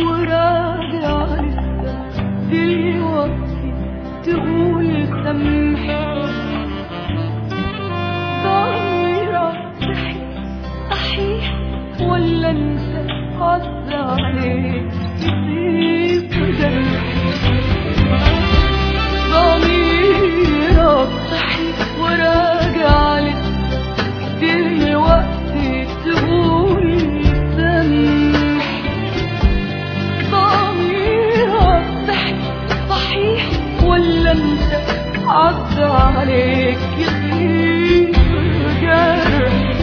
وراجع لسه دلوقتي تقول سامحني ضميرك صحي صحيح ولا انت عز عليك يسيب جرحي ضميرك صحي وراجع لسه دلوقتي تقول سامحني ضميرك صحي صحيح ولا انت عز عليك يسيب جرحي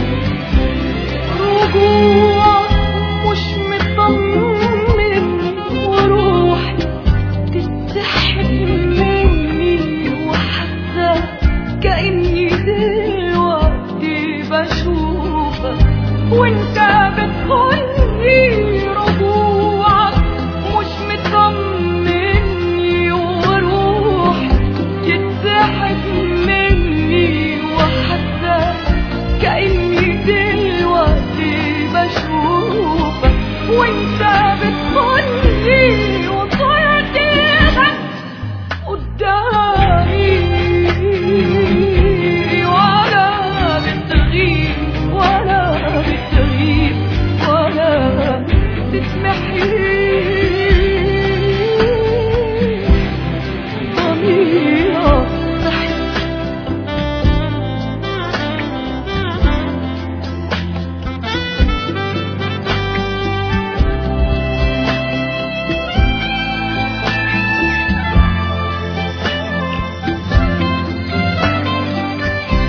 رجوع مش مطمن وروحي تتسحب مني وحاسة كأني دلوقتي بشوفك وانت بتخوني رجوعك مش مطمني وروحي تتسحب مني وحاسة كأني دلوقتي بشوفك وانت بتخوني وصورتك قدامي ولا بتغيب ولا بتغيب ولا تسمحي ضميرك صحي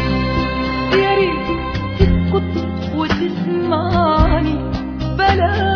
يا ريت تسكت وتسمعني بلاش